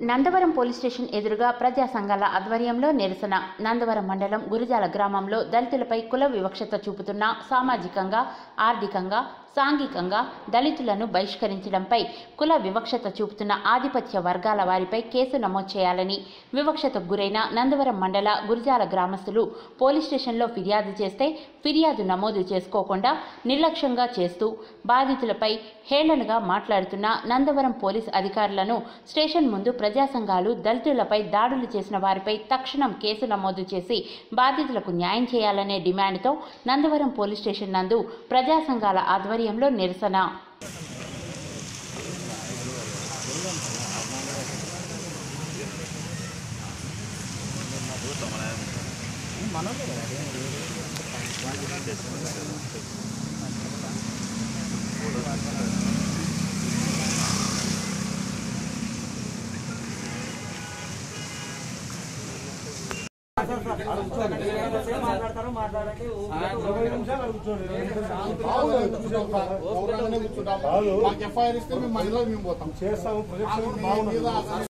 Nandavaram police station ఎదురుగా ప్రజా సంఘాల ఆధ్వర్యంలో నిరసన నందవరం మండలం గురిజాల గ్రామంలో దళితులపై కుల వివక్షత చూపుతున్న సామాజికంగా ఆర్థికంగా సాంఘికంగా దళితులను బహిష్కరించడంపై కుల వివక్షత చూపుతున్న ఆధిపత్య వర్గాల వారిపై కేసు నమోదు చేయాలని వివక్షతకు గురైన నందవరం మండల గురిజాల గ్రామస్తులు పోలీస్ స్టేషన్లో ఫిర్యాదు చేస్తే ఫిర్యాదు నమోదు చేసుకోకుండా నిర్లక్ష్యంగా చేస్తూ బాధితులపై హేళనగా మాట్లాడుతున్న నందవరం పోలీస్ అధికారులను స్టేషన్ ముందు ప్రజా సంఘాలు దళితులపై దాడులు చేసిన వారిపై తక్షణం కేసు నమోదు చేసి బాధితులకు న్యాయం చేయాలనే డిమాండ్తో నందవరం పోలీస్ స్టేషన్ నందు ప్రజా సంఘాల ఆధ్వర్యంలో నిరసన మాట్లాడతారు మాట్లాడండి మాకు ఎఫ్ఐఆర్ ఇస్తే మేము మహిళలు మేము పోతాం చేస్తాము ప్రొజెక్షన్ మీ మీద